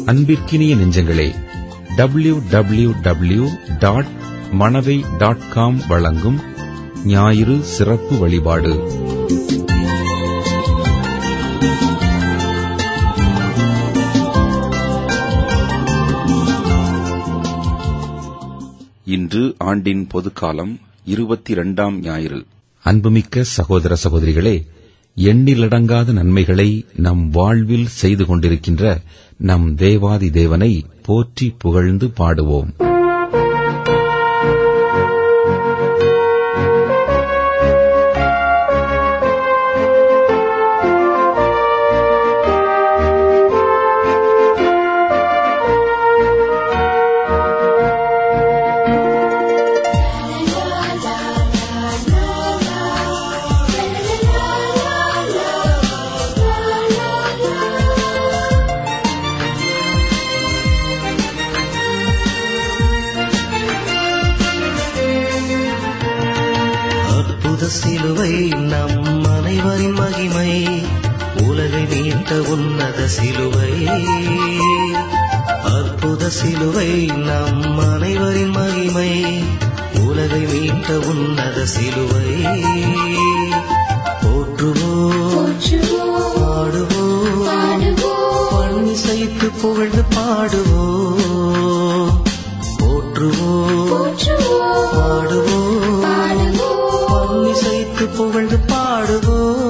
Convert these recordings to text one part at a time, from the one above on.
அன்பிற்கினிய நெஞ்சங்களே W W W dot Manavai dot com வழங்கும் ஞாயிறு சிறப்பு வழிபாடு இன்று ஆண்டின் பொதுக்காலம் இருபத்தி இரண்டாம் ஞாயிறு அன்புமிக்க சகோதர சகோதரிகளே எண்ணிலடங்காத நன்மைகளை நம் வாழ்வில் செய்து கொண்டிருக்கின்ற நம் தேவாதி தேவனை போற்றி புகழ்ந்து பாடுவோம் அற்புத சிலுவை நம் அனைவரின் மகிமை உலகை மீட்ட உன்னத சிலுவை அற்புத சிலுவை நம் அனைவரின் மகிமை உலகை மீட்ட உன்னத சிலுவை போற்றுவோம் பாடுவோம் பன்னிசைத்து புகழ்ந்து பாடுவோம் போற்றுவோம் பாடுவோம் பன்னிசைத்து புகழ்ந்து பாடுவோம்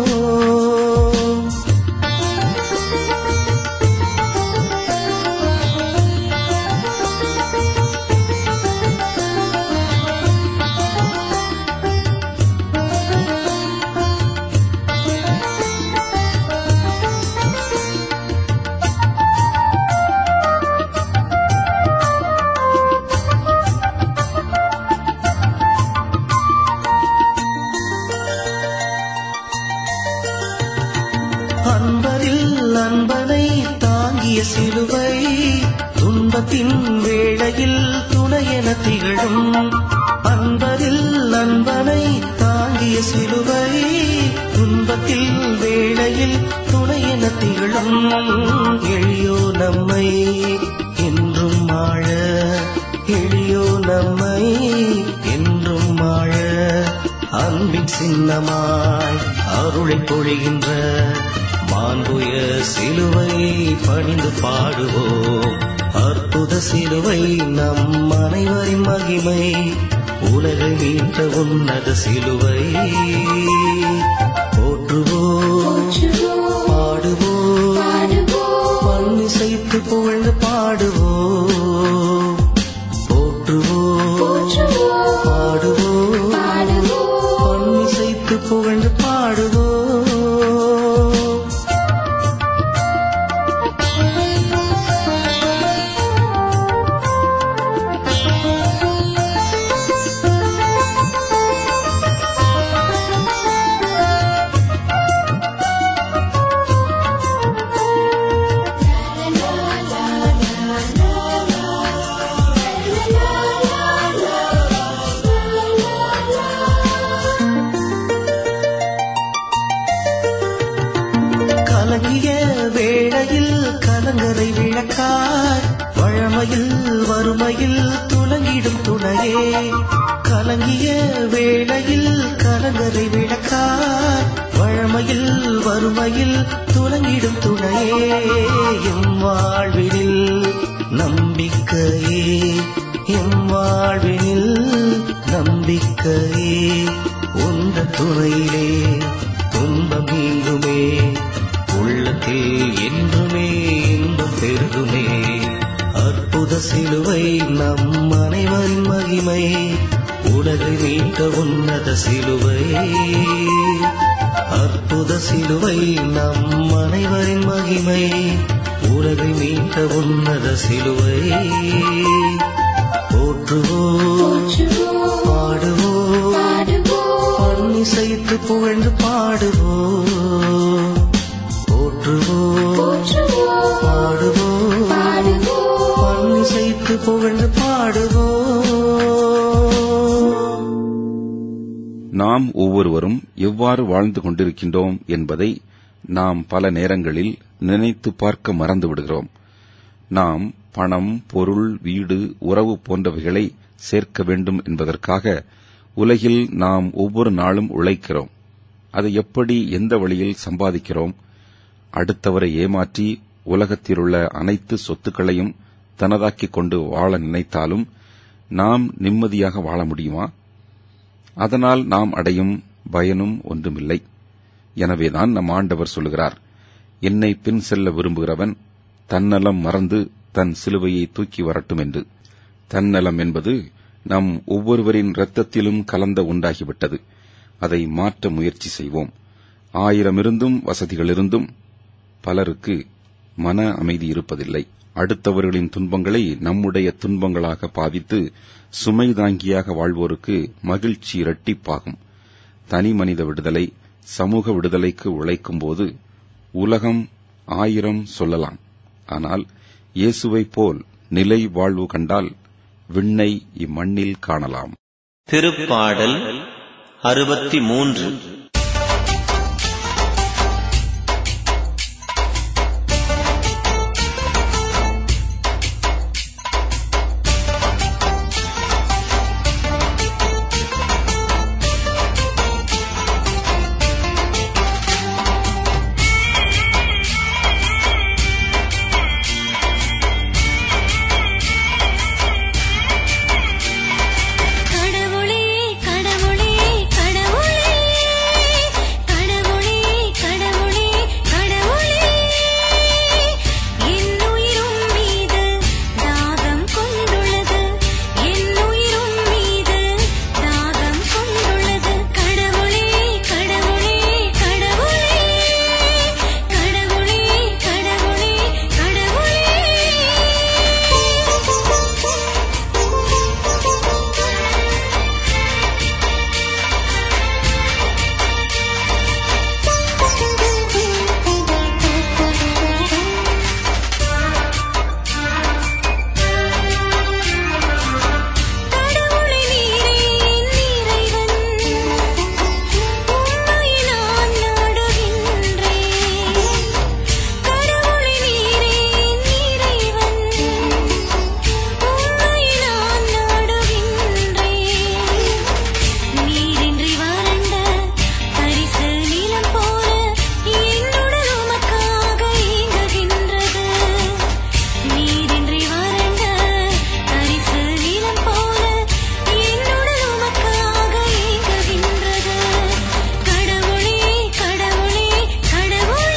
அன்பரில் அன்பனை தாங்கிய சிலுவை துன்பத்தின் வேளையில் துணையென திகழும் அன்பரில் அன்பனை தாங்கிய சிலுவை துன்பத்தில் வேளையில் துணையென திகழும் எளியோ நம்மை என்றும் வாழ எளியோ நம்மை என்றும் வாழ அன்பின் சின்னமாய் அருளை பொழிகின்ற மாண்புய சிலுவை பணிந்து பாடுவோம் அற்புத சிலுவை நம் அனைவரின் மகிமை உலகை மீட்ட உன்னத சிலுவை போற்றுவோம் பாடுவோம் பன்னிசைத்து புகழ்ந்து பாடுவோம் போற்றுவோம் பாடுவோம் பன்னிசைத்து புகழ்ந்து பாடுவோம் கலங்கிய வேளையில் கலங்கரை விளக்காய் வழமையில் வறுமையில் துலங்கிடும் துணையே கலங்கிய வேளையில் கலங்கரை விளக்காய் வழமையில் வறுமையில் துலங்கிடும் துணையே எம் வாழ்வினில் நம்பிக்கையே எம் வாழ்வினில் நம்பிக்கையே உந்த துணையிலே துன்பம் நீங்குமே உள்ளத்தில் என்றுமே இன்பம் பெருகுமே அற்புத சிலுவை நம் அனைவரின் மகிமை உலகை மீட்ட உன்னத சிலுவை அற்புத சிலுவை நம் அனைவரின் மகிமை உலகை மீட்ட உன்னத சிலுவை போற்றுவோம் பாடுவோம் பன்னிசைத்து புகழ்ந்து பாடுவோம் போற்றுவோம் பாடுவோம் பன்னிசைத்து புகழ்ந்து பாடுவோம் நாம் ஒவ்வொருவரும் எவ்வாறு வாழ்ந்து கொண்டிருக்கின்றோம் என்பதை நாம் பல நேரங்களில் நினைத்து பார்க்க மறந்து விடுகிறோம் நாம் பணம் பொருள் வீடு உறவு போன்றவைகளை சேர்க்க வேண்டும் என்பதற்காக உலகில் நாம் ஒவ்வொரு நாளும் உழைக்கிறோம் அதை எப்படி எந்த வழியில் சம்பாதிக்கிறோம் அடுத்தவரை ஏமாற்றி உலகத்திலுள்ள அனைத்து சொத்துக்களையும் தனதாக்கிக் கொண்டு வாழ நினைத்தாலும் நாம் நிம்மதியாக வாழ முடியுமா அதனால் நாம் அடையும் பயனும் ஒன்றுமில்லை எனவேதான் நம் ஆண்டவர் சொல்லுகிறார் என்னை பின் செல்ல விரும்புகிறவன் தன்னலம் மறந்து தன் சிலுவையை தூக்கி வரட்டும் என்று தன்னலம் என்பது நம் ஒவ்வொருவரின் இரத்தத்திலும் கலந்த உண்டாகிவிட்டது அதை மாற்ற முயற்சி செய்வோம் ஆயிரமிருந்தும் வசதிகளிருந்தும் பலருக்கு மன அமைதி இருப்பதில்லை அடுத்தவர்களின் துன்பங்களை நம்முடைய துன்பங்களாக பாவித்து சுமை தாங்கியாக வாழ்வோருக்கு மகிழ்ச்சி இரட்டிப்பாகும் தனி மனித விடுதலை சமூக விடுதலைக்கு உழைக்கும்போது உலகம் ஆயிரம் சொல்லலாம் ஆனால் இயேசுவைப் போல் நிலை வாழ்வு கண்டால் விண்ணை இம்மண்ணில் காணலாம் திருப்பாடல் அறுபத்தி மூன்று கடவுளே கடவுளே கடவுளே கடவுளே கடவுளே கடவுளே என்னுயிரும் மீது தாகம் கொண்டுள்ளது என்னுயிரும் மீது தாகம் கொண்டுள்ளது கடவுளே கடவுளே கடவுளே கடவுளே கடவுளே கடவுளே கடவுளை நீரே இறைவன் உம்மை நான் நாடுகின்றேன் கடவுளை நீரே இறைவன் உம்மை நான் நாடுகின்றேன் நீரின்றி வறண்ட பரிசு நிலம் போல என்னுடல் உமக்காக ஏங்குகின்றது நீரின்றி வறண்ட பரிசு நிலம் போல என்னுடல் உமக்காக ஏங்குகின்றது கடவுளே கடவுளே கடவுளே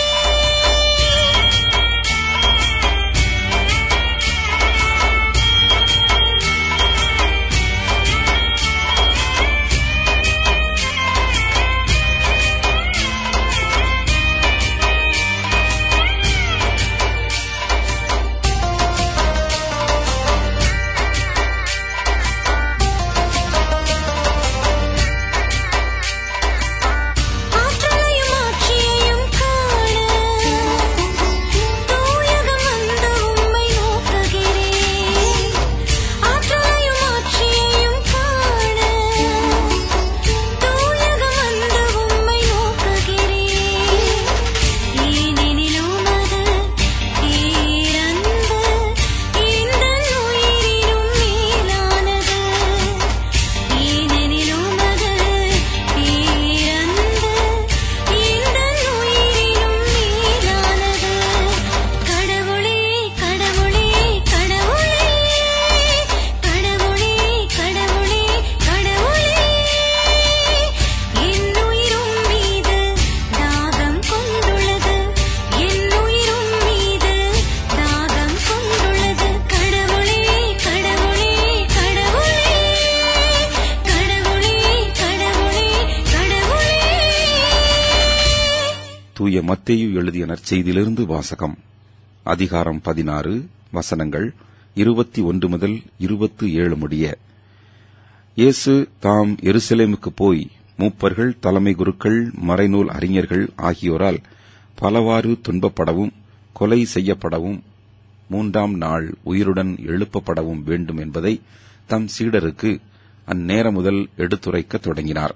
ஆற்றலையும் ஆட்சியையும் காண தூயகம் வந்து உம்மை நோக்குகிறேன் ஆற்றலையும் ஆட்சியையும் காண தூயகம் வந்து உம்மை நோக்குகிறேன் ஏனெனில் உமது பேரன்பு எந்தன் உயிரினும் மேலானது ஏனெனில் உமது பேரன்பு எந்தன் உயிரினும் மேலானது கடவுளே கடவுளே கடவுளே கடவுளே கடவுளே கடவுளே என்னுயிரும் மீது தாகம் கொண்டுள்ளது என்னுயிரும் மீது தாகம் கொண்டுள்ளது கடவுளே கடவுளே கடவுளே கடவுளே கடவுளே கடவுளே தூய மத்தேயு எழுதிய நற்செய்தியிலிருந்து வாசகம் அதிகாரம் பதினாறு வசனங்கள் இருபத்தி ஒன்று முதல் இருபத்தி ஏழு முடிய இயேசு தாம் எருசலேமுக்கு போய் மூப்பர்கள் தலைமை குருக்கள் மறைநூல் அறிஞர்கள் ஆகியோரால் பலவாறு துன்பப்படவும் கொலை செய்யப்படவும் மூன்றாம் நாள் உயிருடன் எழுப்பப்படவும் வேண்டும் என்பதை தம் சீடருக்கு அந்நேரம் முதல் எடுத்துரைக்கத் தொடங்கினார்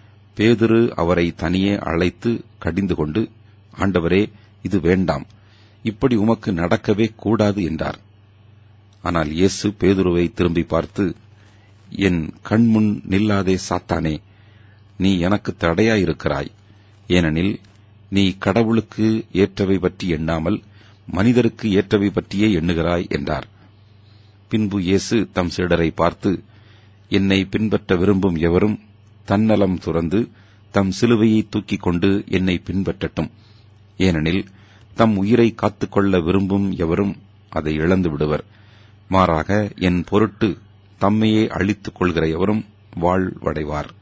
பேதுரு அவரை தனியே அழைத்து கடிந்து கொண்டு ஆண்டவரே இது வேண்டாம் இப்படி உமக்கு நடக்கவே கூடாது என்றார் ஆனால் இயேசு பேதுருவை திரும்பி பார்த்து என் கண்முன் நில்லாதே சாத்தானே நீ எனக்கு தடையாயிருக்கிறாய் ஏனெனில் நீ கடவுளுக்கு ஏற்றவை பற்றி எண்ணாமல் மனிதருக்கு ஏற்றவை பற்றியே எண்ணுகிறாய் என்றார் பின்பு இயேசு தம் சீடரை பார்த்து என்னை பின்பற்ற விரும்பும் எவரும் தன்னலம் துறந்து தம் சிலுவையை தூக்கிக் கொண்டு என்னை பின்பற்றட்டும் ஏனெனில் தம் உயிரை காத்துக்கொள்ள விரும்பும் எவரும் அதை இழந்து விடுவர் மாறாக என் பொருட்டு தம்மையே அழித்துக் கொள்கிற எவரும் வாழ்வடைவார்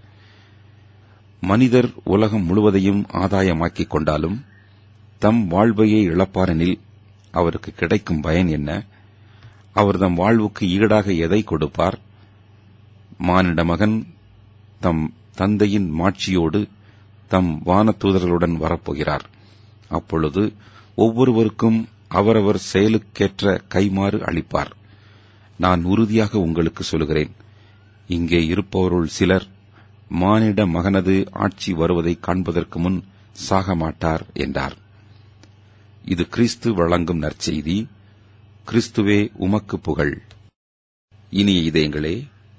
மனிதர் உலகம் முழுவதையும் ஆதாயமாக்கிக் கொண்டாலும் தம் வாழ்வையை இழப்பாரெனில் அவருக்கு கிடைக்கும் பயன் என்ன அவர் தம் வாழ்வுக்கு ஈடாக எதை கொடுப்பார் மானிட மகன் தம் தந்தையின் மாட்சியோடு தம் வானதூதர்களுடன் வரப்போகிறார் அப்பொழுது ஒவ்வொருவருக்கும் அவரவர் செயலுக்கேற்ற கைமாறு அளிப்பார் நான் உறுதியாக உங்களுக்கு சொல்கிறேன் இங்கே இருப்பவருள் சிலர் மானிட மகனது ஆட்சி வருவதை காண்பதற்கு முன் சாக மாட்டார் என்றார் இது கிறிஸ்து வழங்கும் நற்செய்தி கிறிஸ்துவே உமக்கு புகழ் இனிய இதயங்களே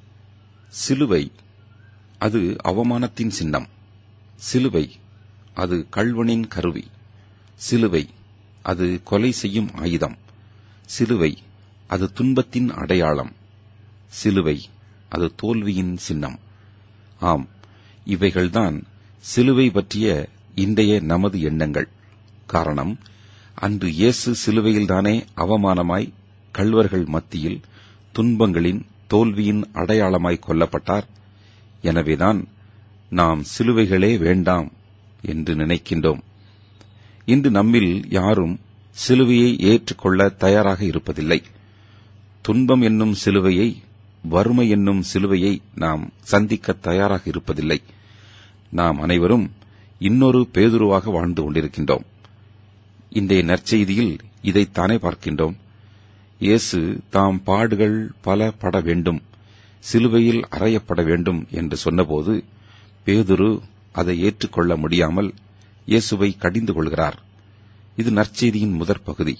சிலுவை அது அவமானத்தின் சின்னம் சிலுவை அது கள்வனின் கருவி சிலுவை அது கொலை செய்யும் ஆயுதம் சிலுவை அது துன்பத்தின் அடையாளம் சிலுவை அது தோல்வியின் சின்னம் ஆம் இவைகள்தான் சிலுவை பற்றிய இன்றைய நமது எண்ணங்கள் காரணம் அன்று இயேசு சிலுவையில்தானே அவமானமாய் கள்வர்கள் மத்தியில் துன்பங்களின் தோல்வியின் அடையாளமாய் கொல்லப்பட்டார் எனவேதான் நாம் சிலுவைகளே வேண்டாம் என்று நினைக்கின்றோம் இன்று நம்மில் யாரும் சிலுவையை ஏற்றுக்கொள்ள தயாராக இருப்பதில்லை துன்பம் என்னும் சிலுவையை வறுமை என்னும் சிலுவையை நாம் சந்திக்க தயாராக இருப்பதில்லை நாம் அனைவரும் இன்னொரு பேதுருவாக வாழ்ந்து கொண்டிருக்கின்றோம் இன்றைய நற்செய்தியில் இதைத்தானே பார்க்கின்றோம் இயேசு தாம் பாடுகள் பல பட வேண்டும் சிலுவையில் அறையப்பட வேண்டும் என்று சொன்னபோது பேதுரு அதை ஏற்றுக்கொள்ள முடியாமல் இயேசுவை கடிந்து கொள்கிறார் இது நற்செய்தியின் முதற் பகுதி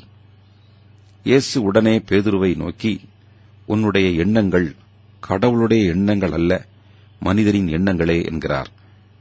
இயேசு உடனே பேதுருவை நோக்கி உன்னுடைய எண்ணங்கள் கடவுளுடைய எண்ணங்கள் அல்ல மனிதரின் எண்ணங்களே என்கிறார்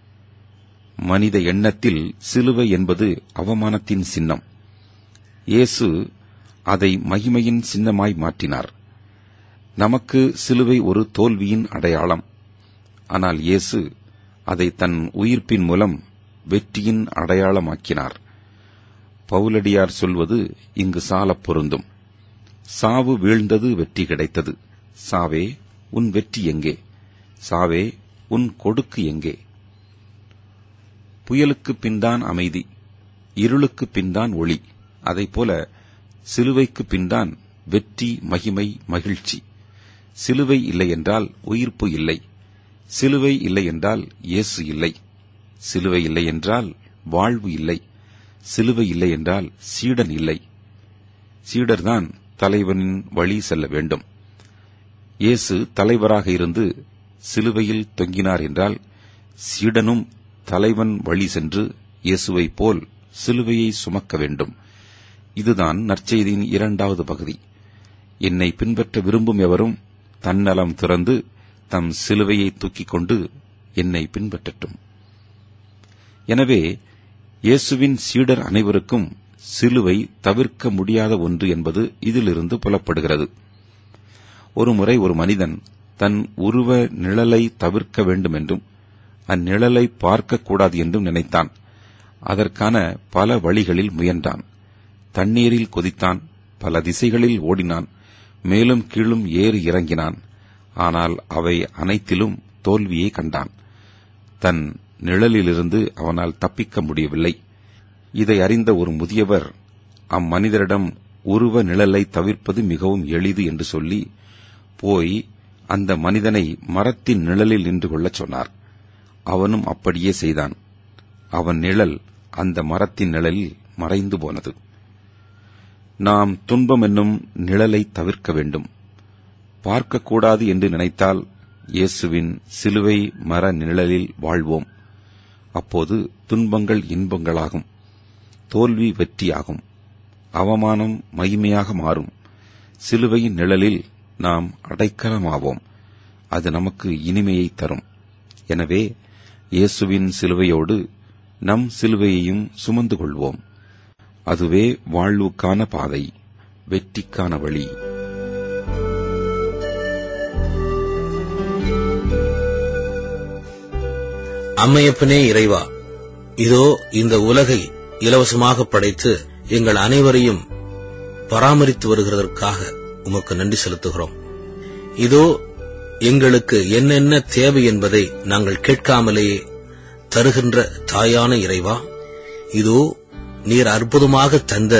மனித எண்ணத்தில் சிலுவை என்பது அவமானத்தின் சின்னம் இயேசு அதை மகிமையின் சின்னமாய் மாற்றினார் நமக்கு சிலுவை ஒரு தோல்வியின் அடையாளம் ஆனால் இயேசு அதை தன் உயிர்ப்பின் மூலம் வெற்றியின் அடையாளமாக்கினார் பவுலடியார் சொல்வது இங்கு சாலப் பொருந்தும் சாவு வீழ்ந்தது வெற்றி கிடைத்தது சாவே உன் வெற்றி எங்கே சாவே உன் கொடுக்கு எங்கே புயலுக்கு பின்தான் அமைதி இருளுக்கு பின்தான் ஒளி அதைப்போல சிலுவைக்கு பின்தான் வெற்றி மகிமை மகிழ்ச்சி சிலுவை இல்லை என்றால் உயிர்ப்பு இல்லை சிலுவை இல்லை என்றால் இயேசு இல்லை சிலுவை இல்லை என்றால் வாழ்வு இல்லை சிலுவை இல்லை என்றால் சீடன் இல்லை சீடர்தான் தலைவனின் வழி செல்ல வேண்டும் இயேசு தலைவராக இருந்து சிலுவையில் தொங்கினார் என்றால் சீடனும் தலைவன் வழி சென்று இயேசுவைப் போல் சிலுவையை சுமக்க வேண்டும் இதுதான் நற்செய்தியின் இரண்டாவது பகுதி என்னை பின்பற்ற விரும்பும் எவரும் தன்னலம் திறந்து தம் சிலுவையை தூக்கிக் கொண்டு என்னை பின்பற்றட்டும் எனவே இயேசுவின் சீடர் அனைவருக்கும் சிலுவை தவிர்க்க முடியாத ஒன்று என்பது இதிலிருந்து புலப்படுகிறது ஒருமுறை ஒரு மனிதன் தன் உருவ நிழலை தவிர்க்க வேண்டும் என்றும் அந்நிழலை பார்க்கக்கூடாது என்றும் நினைத்தான் அதற்கான பல வழிகளில் முயன்றான் தண்ணீரில் கொதித்தான் பல திசைகளில் ஓடினான் மேலும் கீழும் ஏறி இறங்கினான் ஆனால் அவை அனைத்திலும் தோல்வியை கண்டான் தன் நிழலிலிருந்து அவனால் தப்பிக்க முடியவில்லை இதை அறிந்த ஒரு முதியவர் அம்மனிதரிடம் உருவ நிழலை தவிர்ப்பது மிகவும் எளிது என்று சொல்லி போய் அந்த மனிதனை மரத்தின் நிழலில் நின்று கொள்ளச் சொன்னார் அவனும் அப்படியே செய்தான் அவன் நிழல் அந்த மரத்தின் நிழலில் மறைந்து போனது நாம் துன்பம் என்னும் நிழலை தவிர்க்க வேண்டும் பார்க்கக்கூடாது என்று நினைத்தால் இயேசுவின் சிலுவை மர நிழலில் வாழ்வோம் அப்போது துன்பங்கள் இன்பங்களாகும் தோல்வி வெற்றியாகும் அவமானம் மகிமையாக மாறும் சிலுவையின் நிழலில் நாம் அடைக்கலமாவோம் அது நமக்கு இனிமையை தரும் எனவே இயேசுவின் சிலுவையோடு நம் சிலுவையையும் சுமந்து கொள்வோம் அதுவே வாழ்வுக்கான பாதை வெற்றிக்கான வழி அம்மையப்பனே இறைவா இதோ இந்த உலகை இலவசமாக படைத்து எங்கள் அனைவரையும் பராமரித்து வருகிறதற்காக உமக்கு நன்றி செலுத்துகிறோம் இதோ எங்களுக்கு என்னென்ன தேவை என்பதை நாங்கள் கேட்காமலேயே தருகின்ற தாயான இறைவா இதோ நீர் அற்புதமாக தந்த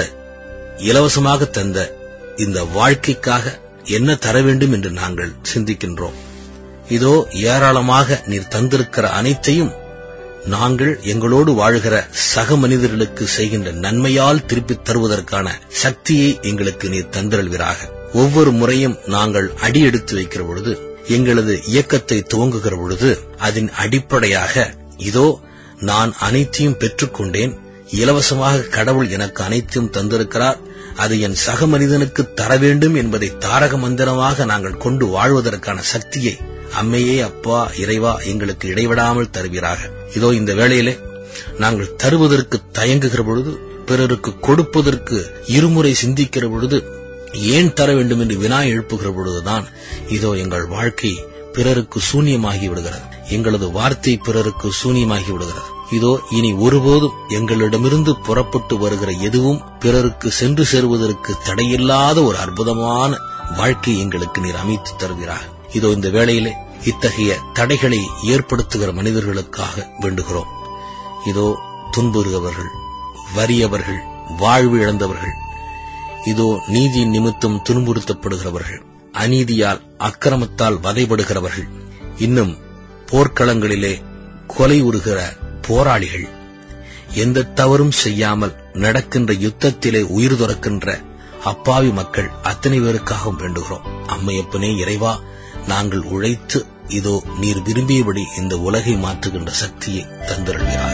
இலவசமாக தந்த இந்த வாழ்க்கைக்காக என்ன தர வேண்டும் என்று நாங்கள் சிந்திக்கின்றோம் இதோ ஏராளமாக நீர் தந்திருக்கிற அனைத்தையும் நாங்கள் எங்களோடு வாழ்கிற சக மனிதர்களுக்கு செய்கின்ற நன்மையால் திருப்பித் தருவதற்கான சக்தியை எங்களுக்கு நீர் தந்திரல்வீராக ஒவ்வொரு முறையும் நாங்கள் அடியெடுத்து வைக்கிற பொழுது எங்களது இயக்கத்தை துவங்குகிற பொழுது அதன் அடிப்படையாக இதோ நான் அனைத்தையும் பெற்றுக்கொண்டேன் இலவசமாக கடவுள் எனக்கு அனைத்தையும் தந்திருக்கிறார் அது என் சக மனிதனுக்கு தர வேண்டும் என்பதை தாரக மந்திரமாக நாங்கள் கொண்டு வாழ்வதற்கான சக்தியை அம்மையே அப்பா இறைவா எங்களுக்கு இடைவிடாமல் தருவீராக இதோ இந்த வேளையிலே நாங்கள் தருவதற்கு தயங்குகிற பொழுது பிறருக்கு கொடுப்பதற்கு இருமுறை சிந்திக்கிற பொழுது ஏன் தர வேண்டும் என்று வினா எழுப்புகிற பொழுதுதான் இதோ எங்கள் வாழ்க்கை பிறருக்கு சூன்யமாகி விடுகிறது எங்களது வார்த்தை பிறருக்கு சூன்யமாகி விடுகிறது இதோ இனி ஒருபோதும் எங்களிடமிருந்து புறப்பட்டு வருகிற எதுவும் பிறருக்கு சென்று சேருவதற்கு தடையில்லாத ஒரு அற்புதமான வாழ்க்கை எங்களுக்கு நீர் அமைத்து தருவீராக இதோ இந்த வேளையிலே இத்தகைய தடைகளை ஏற்படுத்துகிற மனிதர்களுக்காக வேண்டுகிறோம் இதோ துன்புறுகிறவர்கள் வறியவர்கள் வாழ்வு இழந்தவர்கள் இதோ நீதியின் நிமித்தம் துன்புறுத்தப்படுகிறவர்கள் அநீதியால் அக்கிரமத்தால் வதைபடுகிறவர்கள் இன்னும் போர்க்களங்களிலே கொலை உறுகிற போராளிகள் எந்த தவறும் செய்யாமல் நடக்கின்ற யுத்தத்திலே உயிர் துறக்கின்ற அப்பாவி மக்கள் அத்தனை பேருக்காகவும் வேண்டுகிறோம் அம்மையப்பனே இறைவா நாங்கள் உழைத்து இதோ நீர் விரும்பியபடி இந்த உலகை மாற்றுகின்ற சக்தியை தந்திருக்கிறார்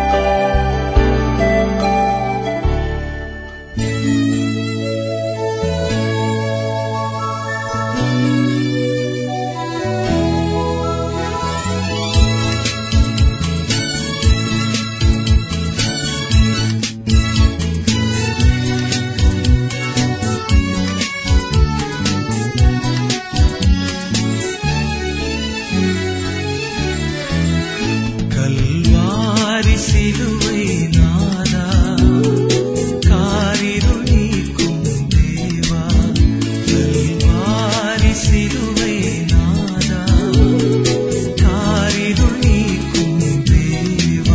கல்வாரி சிலுவை நாதா காரிருள் நீக்கும் தேவா கல்வாரி சிலுவை நாதா காரிருள் நீக்கும் தேவா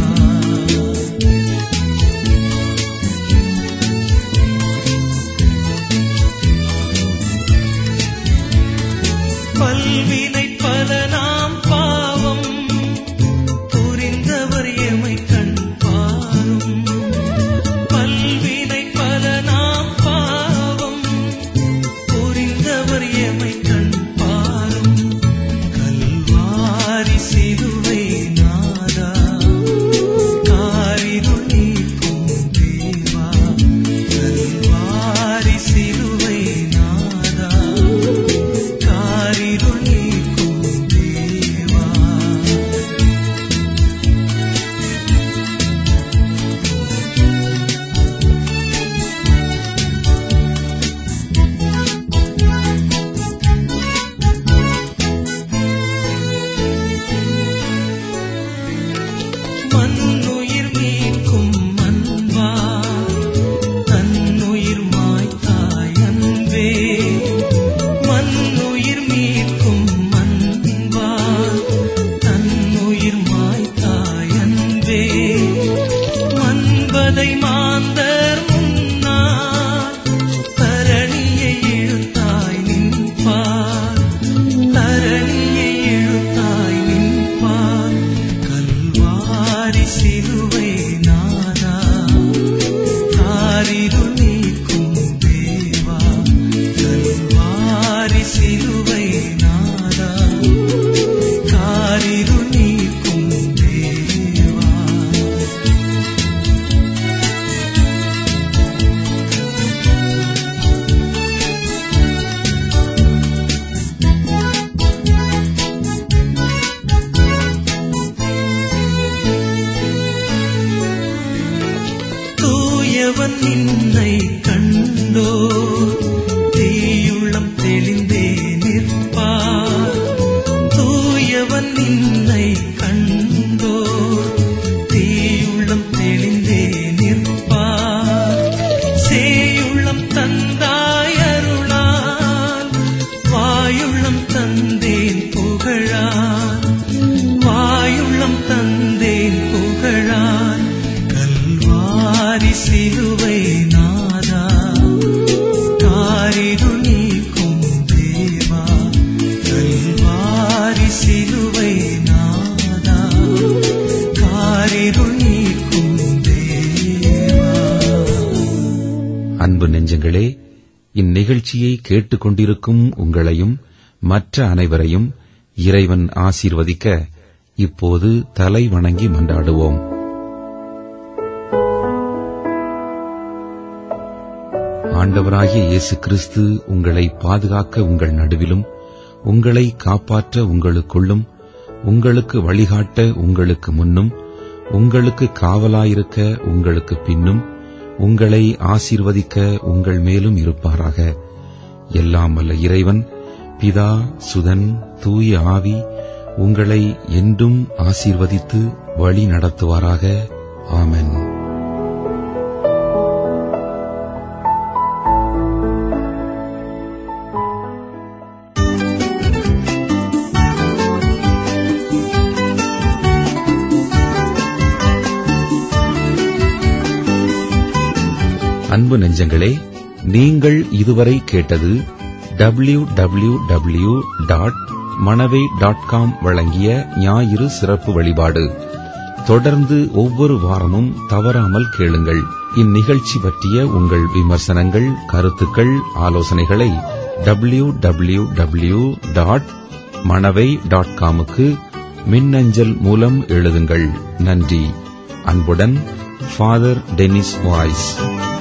பல்வினை பல நாம் பாவம் புரிந்தவர் எமை கண் பாரும் பல்வினை பல நாம் பாவம் புரிந்தவர் எமை கண் பாரும் கல்வாரி சிலுவை நாதா காரிருள் நீக்கும் தேவா கல்வாரி சிலுவை நாதா காரிருள் நீக்கும் தேவா தூயவன் நின்னை கண்டோ தீயுள்ளம் தெளிந்தே நிற்பார் தூயவன் நின்னை கண்டோ தீயுள்ளம் தெளிந்தே நிற்பார் சேயுள்ளம் தந்தாய் அருளால் வாயுள்ளம் தந்தேன் புகழான் வாயுள்ளம் தந்தேன் புகழான் கல்வாரி சிலுவை நாதா காரிரு நீக்கும் தேவா கல்வாரி சிலுவை நாதா காரிரு நீக்கும் தேவா அன்பு நெஞ்சங்களே இந்நிகழ்ச்சியை கேட்டுக்கொண்டிருக்கும் உங்களையும் மற்ற அனைவரையும் இறைவன் ஆசீர்வதிக்க இப்போது தலை வணங்கி மன்றாடுவோம் ஆண்டவராகிய இயேசு கிறிஸ்து உங்களை பாதுகாக்க உங்கள் நடுவிலும் உங்களை காப்பாற்ற உங்களுக்குள்ளும் உங்களுக்கு வழிகாட்ட உங்களுக்கு முன்னும் உங்களுக்கு காவலாயிருக்க உங்களுக்கு பின்னும் உங்களை ஆசீர்வதிக்க உங்கள் மேலும் இருப்பாராக எல்லாம் வல்ல இறைவன் பிதா சுதன் தூய ஆவி உங்களை என்றும் ஆசீர்வதித்து வழி நடத்துவாராக ஆமென் அன்பு நெஞ்சங்களே நீங்கள் இதுவரை கேட்டது W W W dot Manavai dot com வழங்கிய ஞாயிறு சிறப்பு வழிபாடு தொடர்ந்து ஒவ்வொரு வாரமும் தவறாமல் கேளுங்கள் இந்நிகழ்ச்சி பற்றிய உங்கள் விமர்சனங்கள் கருத்துக்கள் ஆலோசனைகளை W W W dot Manavai dot காமுக்கு மின்னஞ்சல் மூலம் எழுதுங்கள் நன்றி அன்புடன் ஃபாதர் டெனிஸ் வாய்ஸ்